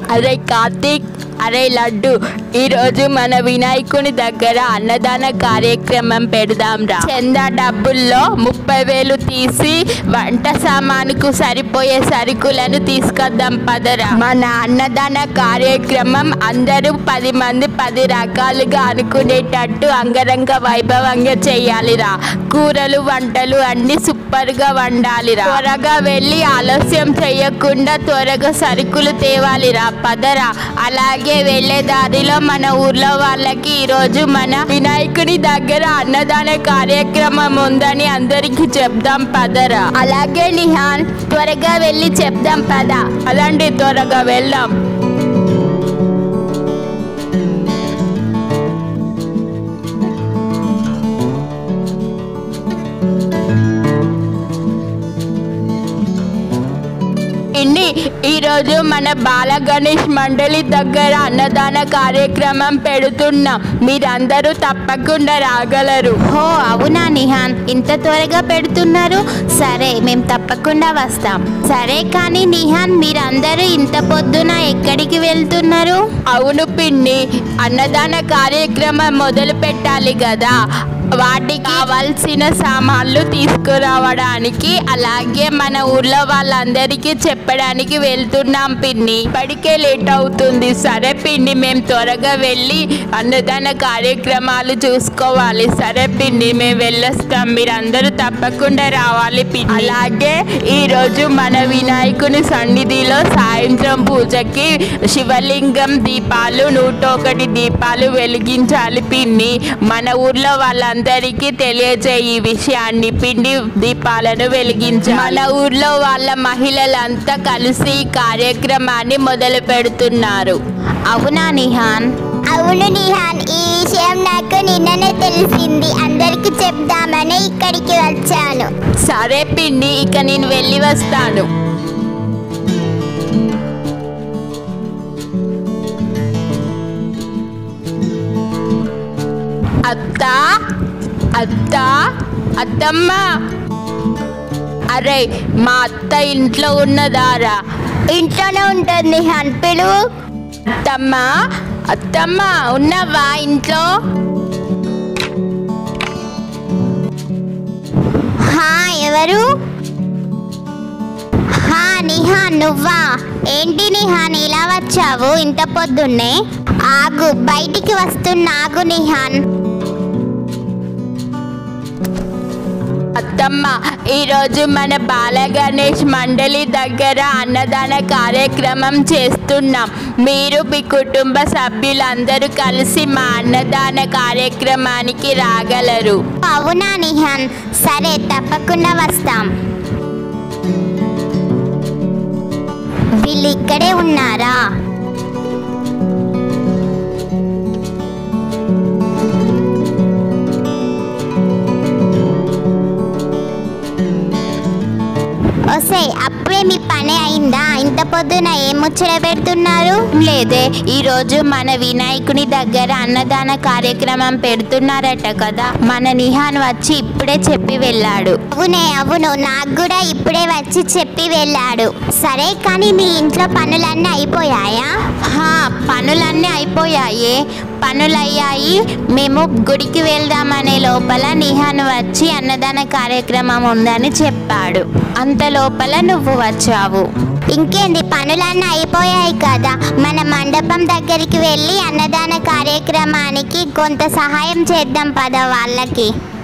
అరే కార్తీక్ అరే లడ్డు ఈరోజు మన వినాయకుని దగ్గర అన్నదాన కార్యక్రమం పెడదాం రా చందా డబ్బుల్లో ముప్పై వేలు తీసి వంట సామానుకు సరిపోయే సరుకులను తీసుకొద్దాం పదరా మన అన్నదాన కార్యక్రమం అందరూ పది మంది పది రకాలుగా అనుకునేటట్టు అంగరంగ వైభవంగా చేయాలిరా కూరలు వంటలు అన్ని సూపర్ గా వండాలిరా త్వరగా వెళ్ళి ఆలస్యం చేయకుండా త్వరగా సరుకులు తేవాలిరా పదరా అలాగే వెళ్ళే దారిలో మన ఊర్లో వాళ్ళకి ఈరోజు మన వినాయకుని దగ్గర అన్నదాన కార్యక్రమం ఉందని అందరికి చెప్దాం పదరా అలాగే నిహాన్ త్వరగా వెళ్ళి చెప్దాం పద అలాంటి త్వరగా వెళ్దాం ఇండి ఈరోజు మన బాల గణేష్ మండలి దగ్గర అన్నదాన కార్యక్రమం పెడుతున్నాం మీరందరూ తప్పకుండా రాగలరు హో అవునా నిహాన్ ఇంత త్వరగా పెడుతున్నారు సరే మేము తప్పకుండా వస్తాం సరే కానీ నిహాన్ మీరందరూ ఇంత పొద్దున ఎక్కడికి వెళ్తున్నారు అవును పిన్ని అన్నదాన కార్యక్రమం మొదలు పెట్టాలి కదా వాటికి కావాల్సిన సామాన్లు తీసుకురావడానికి అలాగే మన ఊర్లో వాళ్ళందరికీ చెప్పడానికి వెళ్తున్నాం పిన్ని ఇప్పటికే లేట్ అవుతుంది సరే పిన్ని మేము త్వరగా వెళ్ళి అన్నదాన కార్యక్రమాలు చూసుకోవాలి సరే పిన్ని మేము వెళ్ళొస్తాం మీరందరూ తప్పకుండా రావాలి పిన్ని అలాగే ఈరోజు మన వినాయకుని సన్నిధిలో సాయంత్రం పూజకి శివలింగం దీపాలు నూట ఒకటి దీపాలు వెలిగించాలి పిన్ని మన ఊర్లో వాళ్ళందరికీ తెలియజేయి ఈ విషయాన్ని పిండి దీపాలను వెలిగించాలి మన ఊర్లో వాళ్ళ మహిళలంతా కలిసి ఈ కార్యక్రమాన్ని మొదలు పెడుతున్నారు అవునా నిహాన్ అవును నిహాన్ ఈ విషయం నాకు నిన్ననే తెలిసింది అందరికి చెప్దామని ఇక్కడికి వచ్చాను సరే పిన్ని ఇక నేను వెళ్ళి వస్తాను అత్త అత్త అత్తమ్మ అరే మా అత్త ఇంట్లో ఉన్నదారా ఇంట్లోనే ఉంటుంది నిహాన్ పిలువు అత్తమ్మ అత్తమ్మ ఉన్నవా ఇంట్లో హా ఎవరు హా నిహాన్ నువ్వా ఏంటి నిహాన్ ఇలా వచ్చావు ఇంత పొద్దున్నే ఆగు బయటికి వస్తున్నా ఆగు నిహాన్ అత్తమ్మ ఈరోజు మన బాల గణేష్ మండలి దగ్గర అన్నదాన కార్యక్రమం చేస్తున్నాం మీరు మీ కుటుంబ సభ్యులందరూ కలిసి మా అన్నదాన కార్యక్రమానికి రాగలరు అవునా నిహాన్ సరే తప్పకుండా వస్తాం వీళ్ళు ఇక్కడే ఉన్నారా ఒసే అప్పుడే మీ పని అయిందా ఇంత పొద్దున ఏం ముచ్చట పెడుతున్నారు లేదే ఈరోజు మన వినాయకుని దగ్గర అన్నదాన కార్యక్రమం పెడుతున్నారట కదా మన నిహాన్ వచ్చి ఇప్పుడే చెప్పి వెళ్ళాడు అవునే అవును నాకు కూడా ఇప్పుడే వచ్చి చెప్పి వెళ్ళాడు సరే కానీ మీ ఇంట్లో పనులన్నీ అయిపోయాయా హా పనులన్నీ అయిపోయాయి పనులయ్యాయి మేము గుడికి వెళ్దామనే లోపల నిహాన్ వచ్చి అన్నదాన కార్యక్రమం ఉందని చెప్పాడు అంత లోపల నువ్వు వచ్చావు ఇంకేంది పనులన్నీ అయిపోయాయి కదా మన మండపం దగ్గరికి వెళ్ళి అన్నదాన కార్యక్రమానికి కొంత సహాయం చేద్దాం పద వాళ్ళకి